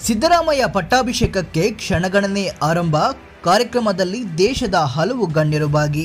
ಸಿದ್ದರಾಮಯ್ಯ ಪಟ್ಟಾಭಿಷೇಕಕ್ಕೆ ಕ್ಷಣಗಣನೆ ಆರಂಭ ಕಾರ್ಯಕ್ರಮದಲ್ಲಿ ದೇಶದ ಹಲವು ಗಣ್ಯರು ಭಾಗಿ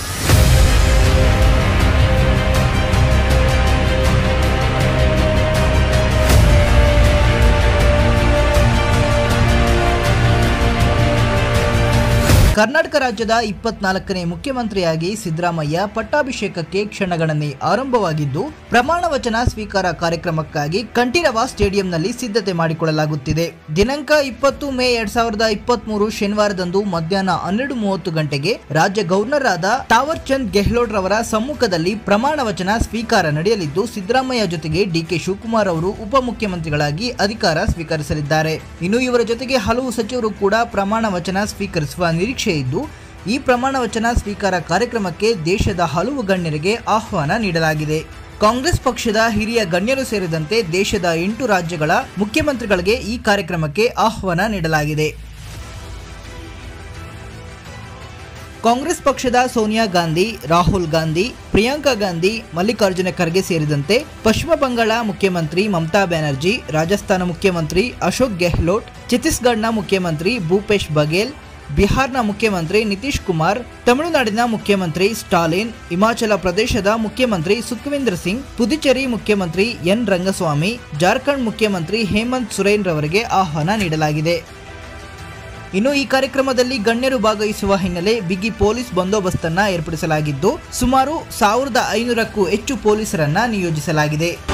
ಕರ್ನಾಟಕ ರಾಜ್ಯದ ಇಪ್ಪತ್ನಾಲ್ಕನೇ ಮುಖ್ಯಮಂತ್ರಿಯಾಗಿ ಸಿದ್ದರಾಮಯ್ಯ ಪಟ್ಟಾಭಿಷೇಕಕ್ಕೆ ಕ್ಷಣಗಣನೆ ಆರಂಭವಾಗಿದ್ದು ಪ್ರಮಾಣ ವಚನ ಸ್ವೀಕಾರ ಕಾರ್ಯಕ್ರಮಕ್ಕಾಗಿ ಕಂಠೀರವ ಸ್ಟೇಡಿಯಂನಲ್ಲಿ ಸಿದ್ಧತೆ ಮಾಡಿಕೊಳ್ಳಲಾಗುತ್ತಿದೆ ದಿನಾಂಕ ಇಪ್ಪತ್ತು ಮೇ ಎರಡ್ ಸಾವಿರದ ಇಪ್ಪತ್ಮೂರು ಶನಿವಾರದಂದು ಮಧ್ಯಾಹ್ನ ಹನ್ನೆರಡು ಮೂವತ್ತು ಗಂಟೆಗೆ ರಾಜ್ಯ ಗವರ್ನರ್ ಆದ ತಾವರ್ ಚಂದ್ ಗೆಹ್ಲೋಟ್ ರವರ ಸಮ್ಮುಖದಲ್ಲಿ ಪ್ರಮಾಣ ವಚನ ಸ್ವೀಕಾರ ನಡೆಯಲಿದ್ದು ಸಿದ್ದರಾಮಯ್ಯ ಜೊತೆಗೆ ಡಿಕೆ ಶಿವಕುಮಾರ್ ಅವರು ಉಪಮುಖ್ಯಮಂತ್ರಿಗಳಾಗಿ ಅಧಿಕಾರ ಸ್ವೀಕರಿಸಲಿದ್ದಾರೆ ಇನ್ನು ಇವರ ಜೊತೆಗೆ ಹಲವು ಸಚಿವರು ಕೂಡ ಪ್ರಮಾಣ ವಚನ ಸ್ವೀಕರಿಸುವ ನಿರೀಕ್ಷೆ ಇದ್ದು ಈ ಪ್ರಮಾಣ ವಚನ ಸ್ವೀಕಾರ ಕಾರ್ಯಕ್ರಮಕ್ಕೆ ದೇಶದ ಹಲವು ಗಣ್ಯರಿಗೆ ಆಹ್ವಾನ ನೀಡಲಾಗಿದೆ ಕಾಂಗ್ರೆಸ್ ಪಕ್ಷದ ಹಿರಿಯ ಗಣ್ಯರು ಸೇರಿದಂತೆ ದೇಶದ ಎಂಟು ರಾಜ್ಯಗಳ ಮುಖ್ಯಮಂತ್ರಿಗಳಿಗೆ ಈ ಕಾರ್ಯಕ್ರಮಕ್ಕೆ ಆಹ್ವಾನ ನೀಡಲಾಗಿದೆ ಕಾಂಗ್ರೆಸ್ ಪಕ್ಷದ ಸೋನಿಯಾ ಗಾಂಧಿ ರಾಹುಲ್ ಗಾಂಧಿ ಪ್ರಿಯಾಂಕಾ ಗಾಂಧಿ ಮಲ್ಲಿಕಾರ್ಜುನ ಖರ್ಗೆ ಸೇರಿದಂತೆ ಪಶ್ಚಿಮ ಬಂಗಾಳ ಮುಖ್ಯಮಂತ್ರಿ ಮಮತಾ ಬ್ಯಾನರ್ಜಿ ರಾಜಸ್ಥಾನ ಮುಖ್ಯಮಂತ್ರಿ ಅಶೋಕ್ ಗೆಹ್ಲೋಟ್ ಛತ್ತೀಸ್ಗಢನ ಮುಖ್ಯಮಂತ್ರಿ ಭೂಪೇಶ್ ಬಘೇಲ್ ಬಿಹಾರ್ನ ಮುಖ್ಯಮಂತ್ರಿ ನಿತೀಶ್ ಕುಮಾರ್ ತಮಿಳುನಾಡಿನ ಮುಖ್ಯಮಂತ್ರಿ ಸ್ಟಾಲಿನ್ ಹಿಮಾಚಲ ಪ್ರದೇಶದ ಮುಖ್ಯಮಂತ್ರಿ ಸುಖವಿಂದ್ರ ಸಿಂಗ್ ಪುದುಚೇರಿ ಮುಖ್ಯಮಂತ್ರಿ ಎನ್ ರಂಗಸ್ವಾಮಿ ಜಾರ್ಖಂಡ್ ಮುಖ್ಯಮಂತ್ರಿ ಹೇಮಂತ್ ಸೊರೇನ್ ರವರಿಗೆ ಆಹ್ವಾನ ನೀಡಲಾಗಿದೆ ಇನ್ನು ಈ ಕಾರ್ಯಕ್ರಮದಲ್ಲಿ ಗಣ್ಯರು ಭಾಗವಹಿಸುವ ಹಿನ್ನೆಲೆ ಬಿಗಿ ಪೊಲೀಸ್ ಬಂದೋಬಸ್ತನ್ನ ಏರ್ಪಡಿಸಲಾಗಿದ್ದು ಸುಮಾರು ಸಾವಿರದ ಐನೂರಕ್ಕೂ ಹೆಚ್ಚು ಪೊಲೀಸರನ್ನ ನಿಯೋಜಿಸಲಾಗಿದೆ